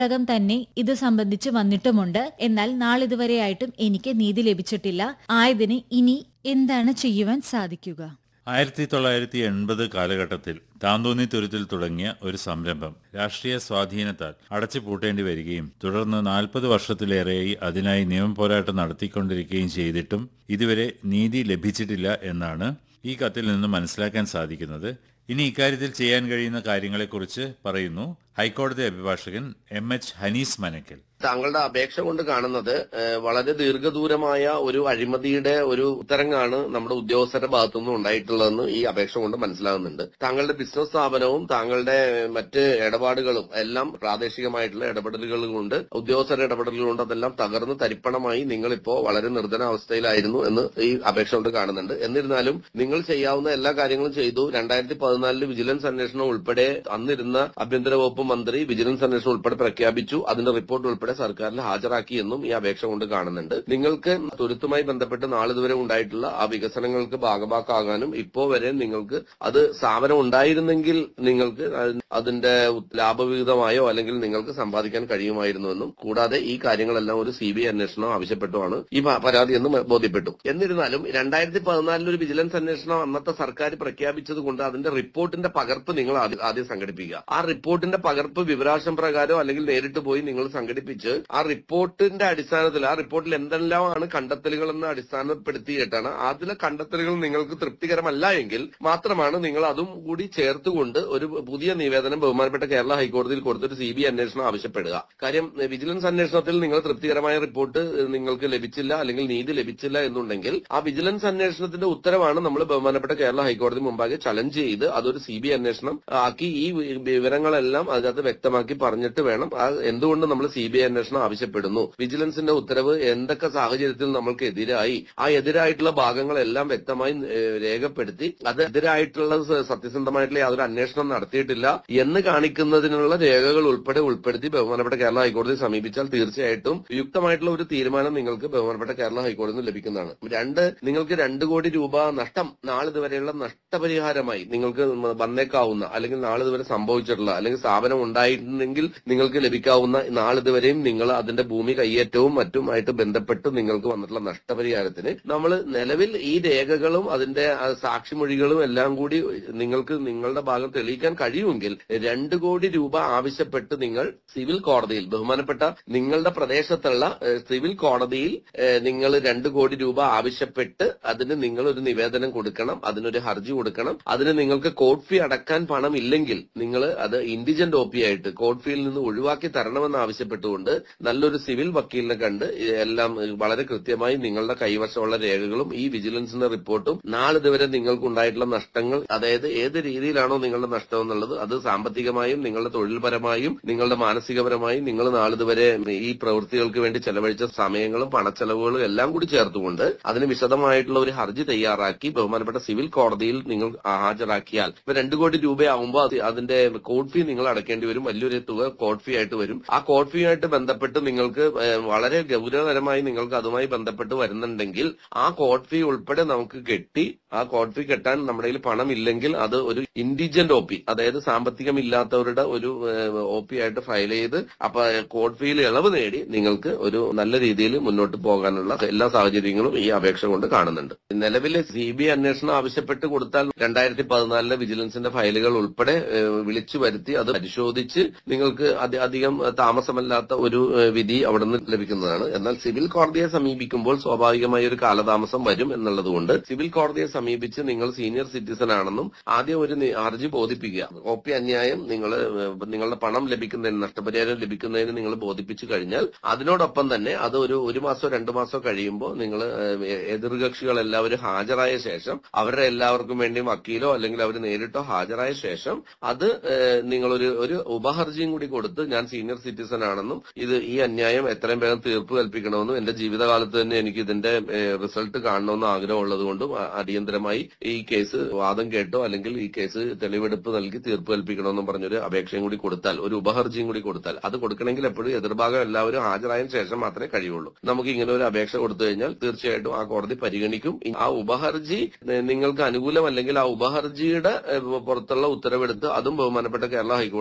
ഘടകം തന്നെ ഇത് സംബന്ധിച്ച് വന്നിട്ടുമുണ്ട് എന്നാൽ നാളിതുവരെയായിട്ടും എനിക്ക് നീതി ലഭിച്ചിട്ടില്ല ആയതിന് ഇനി എന്താണ് ചെയ്യുവാൻ സാധിക്കുക ആയിരത്തി തൊള്ളായിരത്തി എൺപത് കാലഘട്ടത്തിൽ താന്തോന്നി തുരുത്തിൽ തുടങ്ങിയ ഒരു സംരംഭം രാഷ്ട്രീയ സ്വാധീനത്താൽ അടച്ചു പൂട്ടേണ്ടി വരികയും തുടർന്ന് നാൽപ്പത് വർഷത്തിലേറെയായി അതിനായി നിയമപോരാട്ടം നടത്തിക്കൊണ്ടിരിക്കുകയും ചെയ്തിട്ടും ഇതുവരെ നീതി ലഭിച്ചിട്ടില്ല എന്നാണ് ഈ കത്തിൽ നിന്ന് മനസ്സിലാക്കാൻ സാധിക്കുന്നത് ഇനി ഇക്കാര്യത്തിൽ ചെയ്യാൻ കഴിയുന്ന കാര്യങ്ങളെക്കുറിച്ച് പറയുന്നു ഹൈക്കോടതി അഭിഭാഷകൻ എം എച്ച് ഹനീസ് മനക്കൽ താങ്കളുടെ അപേക്ഷ കൊണ്ട് കാണുന്നത് ഏഹ്, വളരെ ദീർഘദൂരമായ ഒരു അഴിമതിയുടെ ഒരു ഉത്തരങ്ങാണ് നമ്മുടെ ഉദ്യോഗസ്ഥരുടെ ഭാഗത്തുനിന്ന് ഉണ്ടായിട്ടുള്ളതെന്ന് ഈ അപേക്ഷ കൊണ്ട് മനസ്സിലാകുന്നുണ്ട് താങ്കളുടെ ബിസിനസ് സ്ഥാപനവും താങ്കളുടെ മറ്റ് ഇടപാടുകളും എല്ലാം പ്രാദേശികമായിട്ടുള്ള ഇടപെടലുകൾ കൊണ്ട് ഉദ്യോഗസ്ഥരുടെ ഇടപെടലുകൾ കൊണ്ട് അതെല്ലാം തകർന്ന് തരിപ്പണമായി നിങ്ങളിപ്പോ വളരെ നിർധന അവസ്ഥയിലായിരുന്നു എന്ന് ഈ അപേക്ഷ കൊണ്ട് കാണുന്നുണ്ട് എന്നിരുന്നാലും നിങ്ങൾ ചെയ്യാവുന്ന എല്ലാ കാര്യങ്ങളും ചെയ്തു രണ്ടായിരത്തി പതിനാലില് വിജിലൻസ് അന്വേഷണം ഉൾപ്പെടെ അന്നിരുന്ന ആഭ്യന്തര വകുപ്പ് മന്ത്രി വിജിലൻസ് അന്വേഷണം ഉൾപ്പെടെ പ്രഖ്യാപിച്ചു അതിന്റെ റിപ്പോർട്ട് ഉൾപ്പെടെ സർക്കാരിൽ ഹാജരാക്കി എന്നും ഈ അപേക്ഷ കൊണ്ട് കാണുന്നുണ്ട് നിങ്ങൾക്ക് തുരുത്തുമായി ബന്ധപ്പെട്ട് നാളിതുവരെ ഉണ്ടായിട്ടുള്ള ആ വികസനങ്ങൾക്ക് ഭാഗഭാക്കാകാനും ഇപ്പോ വരെ നിങ്ങൾക്ക് അത് സ്ഥാപനം ഉണ്ടായിരുന്നെങ്കിൽ നിങ്ങൾക്ക് അതിന്റെ ലാഭവിഹിതമായോ അല്ലെങ്കിൽ നിങ്ങൾക്ക് സമ്പാദിക്കാൻ കഴിയുമായിരുന്നുവെന്നും കൂടാതെ ഈ കാര്യങ്ങളെല്ലാം ഒരു സി ബി ഐ അന്വേഷണം ആവശ്യപ്പെട്ടുമാണ് ഈ പ- പരാതി എന്ന് ബോധ്യപ്പെട്ടു എന്നിരുന്നാലും രണ്ടായിരത്തി പതിനാലിൽ ഒരു വിജിലൻസ് അന്വേഷണം അന്നത്തെ സർക്കാർ പ്രഖ്യാപിച്ചത് കൊണ്ട് അതിന്റെ റിപ്പോർട്ടിന്റെ പകർപ്പ് നിങ്ങൾ ആദ്യം ആദ്യം സംഘടിപ്പിക്കുക ആ റിപ്പോർട്ടിന്റെ പകർപ്പ് വിവരാശം പ്രകാരം അല്ലെങ്കിൽ നേരിട്ട് പോയി നിങ്ങൾ സംഘടിപ്പിച്ച് ആ റിപ്പോർട്ടിന്റെ അടിസ്ഥാനത്തിൽ ആ റിപ്പോർട്ടിൽ എന്തെല്ലാമാണ് കണ്ടെത്തലുകൾ എന്ന് അടിസ്ഥാനപ്പെടുത്തിയിട്ടാണ് അതിലെ കണ്ടെത്തലുകൾ നിങ്ങൾക്ക് തൃപ്തികരമല്ല എങ്കിൽ മാത്രമാണ് നിങ്ങൾ അതും കൂടി ചേർത്തുകൊണ്ട് ഒരു പുതിയ നിവേദനം ബഹുമാനപ്പെട്ട കേരള ഹൈക്കോടതിയിൽ കൊടുത്തൊരു സി ബി അന്വേഷണം ആവശ്യപ്പെടുക കാര്യം എഹ്, വിജിലൻസ് അന്വേഷണത്തിൽ നിങ്ങൾ തൃപ്തികരമായ റിപ്പോർട്ട് എഹ്, നിങ്ങൾക്ക് ലഭിച്ചില്ല അല്ലെങ്കിൽ നീതി ലഭിച്ചില്ല എന്നുണ്ടെങ്കിൽ ആ വിജിലൻസ് അന്വേഷണത്തിന്റെ ഉത്തരവാണ് നമ്മൾ ബഹുമാനപ്പെട്ട കേരള ഹൈക്കോടതി മുമ്പാകെ ചലഞ്ച് ചെയ്ത് അതൊരു സി ബി അന്വേഷണം ആക്കി ഈ വി- വിവരങ്ങളെല്ലാം അതിനകത്ത് വ്യക്തമാക്കി പറഞ്ഞിട്ട് വേണം ആ എന്തുകൊണ്ട് നമ്മൾ സി ബി ഐ അന്വേഷണം ആവശ്യപ്പെടുന്നു വിജിലൻസിന്റെ ഉത്തരവ് എന്തൊക്കെ സാഹചര്യത്തിൽ നമ്മൾക്ക് എതിരായി ആ എതിരായിട്ടുള്ള ഭാഗങ്ങളെല്ലാം വ്യക്തമായി ഏഹ്, രേഖപ്പെടുത്തി അത് എതിരായിട്ടുള്ള സ- സത്യസന്ധമായിട്ടുള്ള യാതൊരു അന്വേഷണം നടത്തിയിട്ടില്ല എന്ന് കാണിക്കുന്നതിനുള്ള രേഖകൾ ഉൾപ്പെടെ ഉൾപ്പെടുത്തി ബഹുമാനപ്പെട്ട കേരള ഹൈക്കോടതി സമീപിച്ചാൽ തീർച്ചയായിട്ടും യുക്തമായിട്ടുള്ള ഒരു തീരുമാനം നിങ്ങൾക്ക് ബഹുമാനപ്പെട്ട കേരള ഹൈക്കോടതിയിൽ നിന്ന് ലഭിക്കുന്നതാണ് രണ്ട് നിങ്ങൾക്ക് രണ്ട് കോടി രൂപ നഷ്ടം നാളിതുവരെയുള്ള നഷ്ടപരിഹാരമായി നിങ്ങൾക്ക് വന്നേക്കാവുന്ന അല്ലെങ്കിൽ നാളിതുവരെ സംഭവിച്ചിട്ടുള്ള അല്ലെങ്കിൽ സ്ഥാപനം ഉണ്ടായിരുന്നെങ്കിൽ നിങ്ങൾക്ക് ലഭിക്കാവുന്ന നാളിതുവരെയും നിങ്ങൾ അതിന്റെ ഭൂമി കയ്യേറ്റവും മറ്റുമായിട്ട് ബന്ധപ്പെട്ട് നിങ്ങൾക്ക് വന്നിട്ടുള്ള നഷ്ടപരിഹാരത്തിന് നമ്മൾ നിലവിൽ ഈ രേഖകളും അതിന്റെ ആ, സാക്ഷിമൊഴികളും എല്ലാം കൂടി നിങ്ങൾക്ക് നിങ്ങളുടെ ഭാഗം തെളിയിക്കാൻ കഴിയുമെങ്കിൽ രണ്ട് കോടി രൂപ ആവശ്യപ്പെട്ട് നിങ്ങൾ സിവിൽ കോടതിയിൽ ബഹുമാനപ്പെട്ട നിങ്ങളുടെ പ്രദേശത്തുള്ള ഏഹ്, സിവിൽ കോടതിയിൽ ഏഹ്, നിങ്ങൾ രണ്ട് കോടി രൂപ ആവശ്യപ്പെട്ട് അതിന് നിങ്ങൾ ഒരു നിവേദനം കൊടുക്കണം അതിനൊരു ഹർജി കൊടുക്കണം അതിന് നിങ്ങൾക്ക് കോർട്ട് ഫീ അടക്കാൻ പണം ഇല്ലെങ്കിൽ നിങ്ങൾ അത് ഇൻഡിജന്റ് ഒ പി ആയിട്ട് കോർട്ട് ഫീയിൽ നിന്ന് ഒഴിവാക്കി തരണമെന്ന് ആവശ്യപ്പെട്ടുകൊണ്ട് നല്ലൊരു സിവിൽ വക്കീലിനെ കണ്ട് എല്ലാം വളരെ കൃത്യമായി നിങ്ങളുടെ കൈവശമുള്ള രേഖകളും ഈ വിജിലൻസിന്റെ റിപ്പോർട്ടും നാളിതുവരെ നിങ്ങൾക്കുണ്ടായിട്ടുള്ള നഷ്ടങ്ങൾ അതായത് ഏത് രീതിയിലാണോ നിങ്ങളുടെ നഷ്ടം എന്നുള്ളത് അത് സാമ്പത്തികമായും നിങ്ങളുടെ തൊഴിൽപരമായും നിങ്ങളുടെ മാനസികപരമായും നിങ്ങൾ നാളിതുവരെ ഈ പ്രവൃത്തികൾക്ക് വേണ്ടി ചെലവഴിച്ച സമയങ്ങളും പണച്ചെലവുകളും എല്ലാം കൂടി ചേർത്തുകൊണ്ട് അതിന് വിശദമായിട്ടുള്ള ഒരു ഹർജി തയ്യാറാക്കി ബഹുമാനപ്പെട്ട സിവിൽ കോടതിയിൽ നിങ്ങൾ ഹാജരാക്കിയാൽ ഇപ്പൊ രണ്ടു കോടി രൂപയാവുമ്പോൾ അത് അതിന്റെ കോർട്ട് ഫീ നിങ്ങൾ അടക്കേണ്ടി വരും വലിയൊരു തുക കോർട്ട് ഫീ ആയിട്ട് വരും ആ കോർട്ട് ഫീ ആയിട്ട് ബന്ധപ്പെട്ട് നിങ്ങൾക്ക് ഏഹ്, വളരെ ഗൗരവകരമായി നിങ്ങൾക്ക് അതുമായി ബന്ധപ്പെട്ട് വരുന്നുണ്ടെങ്കിൽ ആ കോർട്ട് ഫീ ഉൾപ്പെടെ നമുക്ക് കെട്ടി ആ കോർട്ട് ഫീ കെട്ടാൻ നമ്മുടെ കയ്യിൽ പണം ഇല്ലെങ്കിൽ അത് ഒരു ഇൻഡിജന്റ് ഒ പി അതായത് സാമ്പത്തികമില്ലാത്തവരുടെ ഒരു ഒ പി ആയിട്ട് ഫയൽ ചെയ്ത് അപ്പൊ കോർട്ട് ഫീയിൽ ഇളവ് നേടി നിങ്ങൾക്ക് ഒരു നല്ല രീതിയിൽ മുന്നോട്ട് പോകാനുള്ള എല്ലാ സാഹചര്യങ്ങളും ഈ അപേക്ഷ കൊണ്ട് കാണുന്നുണ്ട് നിലവിലെ സി ബി ഐ അന്വേഷണം ആവശ്യപ്പെട്ട് കൊടുത്താൽ രണ്ടായിരത്തി പതിനാലിലെ വിജിലൻസിന്റെ ഫയലുകൾ ഉൾപ്പെടെ ഏഹ്, വിളിച്ചു വരുത്തി അത് പരിശോധിച്ച് നിങ്ങൾക്ക് അധി- അധികം താമസമല്ലാത്ത ഒരു ഏഹ്, വിധി അവിടെ നിന്ന് ലഭിക്കുന്നതാണ് എന്നാൽ സിവിൽ കോടതിയെ സമീപിക്കുമ്പോൾ സ്വാഭാവികമായ ഒരു കാലതാമസം വരും എന്നുള്ളതുകൊണ്ട് സിവിൽ കോടതിയെ സമീപിച്ച് നിങ്ങൾ സീനിയർ സിറ്റിസൺ ആണെന്നും ആദ്യം ഒരു നി- ഹർജി ബോധിപ്പിക്കുക ഒ പി അന്യായം നിങ്ങൾ നിങ്ങളുടെ പണം ലഭിക്കുന്നതിന് നഷ്ടപരിഹാരം ലഭിക്കുന്നതിന് നിങ്ങൾ ബോധിപ്പിച്ചു കഴിഞ്ഞാൽ അതിനോടൊപ്പം തന്നെ അത് ഒരു ഒരു മാസമോ രണ്ടു മാസമോ കഴിയുമ്പോൾ നിങ്ങൾ എതിർകക്ഷികൾ എല്ലാവരും ഹാജരായ ശേഷം അവരുടെ എല്ലാവർക്കും വേണ്ടി വക്കീലോ അല്ലെങ്കിൽ അവർ നേരിട്ടോ ഹാജരായ ശേഷം അത് ഏഹ്, നിങ്ങളൊരു ഒരു ഉപഹർജിയും കൂടി കൊടുത്ത് ഞാൻ സീനിയർ സിറ്റിസൺ ആണെന്നും ഇത് ഈ അന്യായം എത്രയും വേഗം തീർപ്പ് കൽപ്പിക്കണമെന്നും എന്റെ ജീവിതകാലത്ത് തന്നെ എനിക്ക് ഇതിന്റെ റിസൾട്ട് കാണണമെന്ന് ആഗ്രഹമുള്ളത് കൊണ്ടും അ- അടിയന്തരമായി ഈ കേസ് വാദം കേട്ടോ അല്ലെങ്കിൽ ഈ കേസ് തെളിവെടുപ്പ് നൽകി തീർപ്പ് കൽപ്പിക്കണമെന്നും പറഞ്ഞൊരു അപേക്ഷയും കൂടി കൊടുത്താൽ ഒരു ഉപഹർജിയും കൂടി കൊടുത്താൽ അത് കൊടുക്കണമെങ്കിൽ എപ്പോഴും എതിർഭാഗം എല്ലാവരും ഹാജരായതിനു ശേഷം മാത്രമേ കഴിയുള്ളൂ നമുക്ക് ഇങ്ങനെ ഒരു അപേക്ഷ കൊടുത്തു കഴിഞ്ഞാൽ തീർച്ചയായിട്ടും ആ കോടതി പരിഗണിക്കും ഈ- ആ ഉപഹർജി ഏഹ്, നിങ്ങൾക്ക് അനുകൂലമല്ലെങ്കിൽ ആ ഉപഹർജിയുടെ ഏഹ്, പുറത്തുള്ള ഉത്തരവെടുത്ത് അതും ബഹുമാനപ്പെട്ട കേരള ഹൈക്കോടതി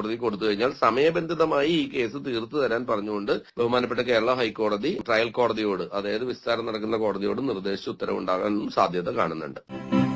കോടതി കൊടുത്തു കഴിഞ്ഞാൽ സമയബന്ധിതമായി ഈ കേസ് തീർത്തു തരാൻ പറഞ്ഞുകൊണ്ട് ബഹുമാനപ്പെട്ട കേരള ഹൈക്കോടതി ട്രയൽ കോടതിയോട് അതായത് വിസ്താരം നടക്കുന്ന കോടതിയോട് നിർദ്ദേശിച്ച ഉത്തരവുണ്ടാകാനും സാധ്യത കാണുന്നുണ്ട്